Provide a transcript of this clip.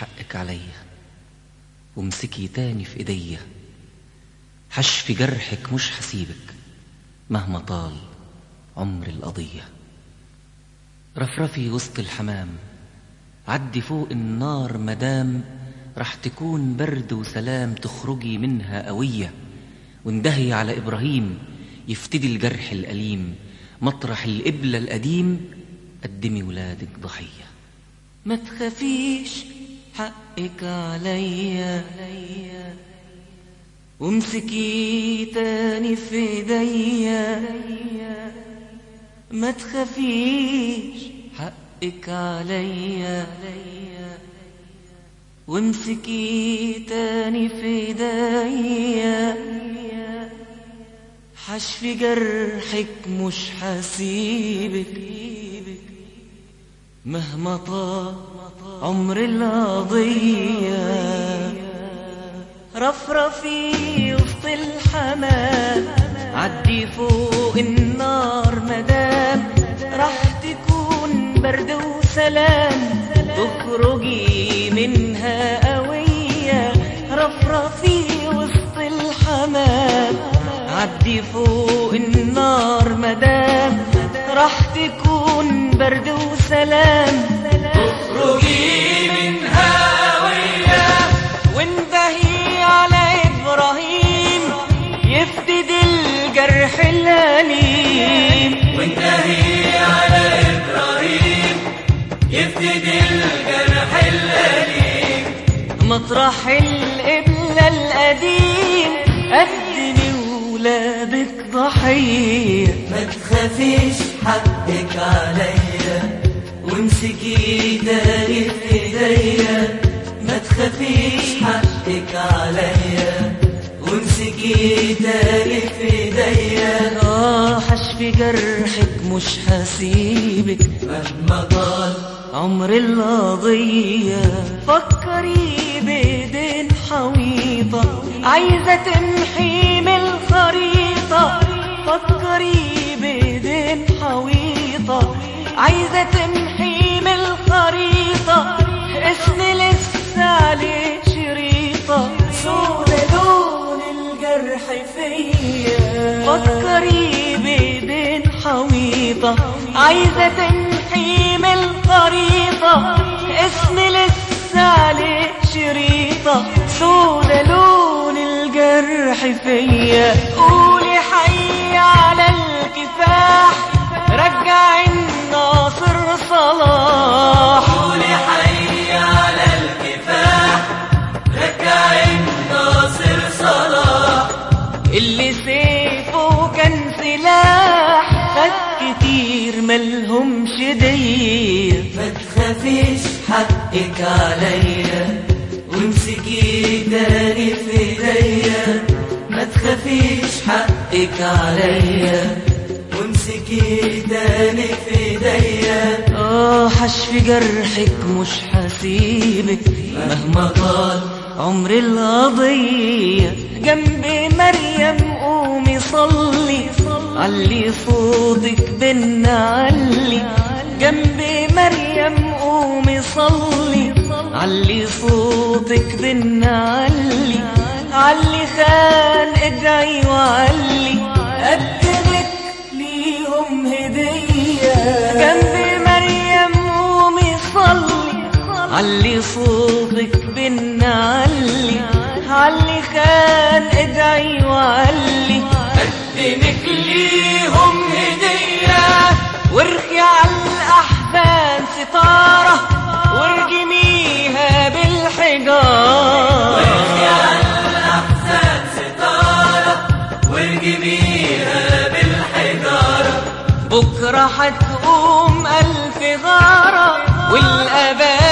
حقك عليا وامسكي تاني في ايديا حشف جرحك مش حسيبك مهما طال عمر القضية رفرفي وسط الحمام عدي فوق النار مدام رح تكون برد وسلام تخرجي منها قوية واندهي على إبراهيم يفتدي الجرح الأليم مطرح القبلة القديم قدمي ولادك ضحية ما تخافيش حقك عليا وامسكي تاني في ايديا ما تخافيش حقك عليا وامسكي تاني في ايديا حشف جرحك مش حسيبك مهما طال عمر القضية رفرفي وسط الحمام عدي فوق النار مدام راح تكون برد وسلام تخرجي منها قوية رفرفي وسط الحمام عدي فوق النار مدام راح تكون برد وسلام تخرجي منها قوية وانتهي على إبراهيم يفدد الجرح الأليم وانتهي على إبراهيم يفدد الجرح الأليم مطرح القبلة القديم قدمي ولادك ضحية ما تخافيش حقك عليا وامسكي تاني في ايديا ما تخافيش حقك عليا وامسكي تاني في ايديا آه حشف جرحك مش هسيبك مهما طال عمر القضية فكري بإيدين حويطة عايزة تمحي من الخريطة فكري بإيدين حويطة عايزة تمحي من الخريطة اسم لسه عليه شريطة سودا لون الجرح فيا فكري بإيدين حويطة عايزة تمحي من الخريطة اسم لسه عليه شريطة سودا لون الجرح فيا قولي حي على الكفاح رجع الناصر صلاح قولي حي على الكفاح رجع الناصر صلاح اللي سيفه كان سلاح خد كتير ملهمش دية ما تخافيش حقك عليا وامسكي تاني في ايديا ما تخافيش حقك عليا وامسكي تاني في ايديا اه حشف جرحك مش هسيبك مهما طال عمر القضية جنب مريم قومي صلي علي صوتك بينا علي جنب مريم قومي صلي علي صوتك بينا علي علي خان ادعي وعلي قدمك ليهم هدية جنب مريم قومي صلي علي صوتك بينا علي علي خان ادعي وعلي قدمك ليهم هدية وارخي على الأحزان ستارة وارجميها بالحجارة يا الأحزان ستارة وارجميها بالحجارة بكرة هتقوم ألف غارة والأبان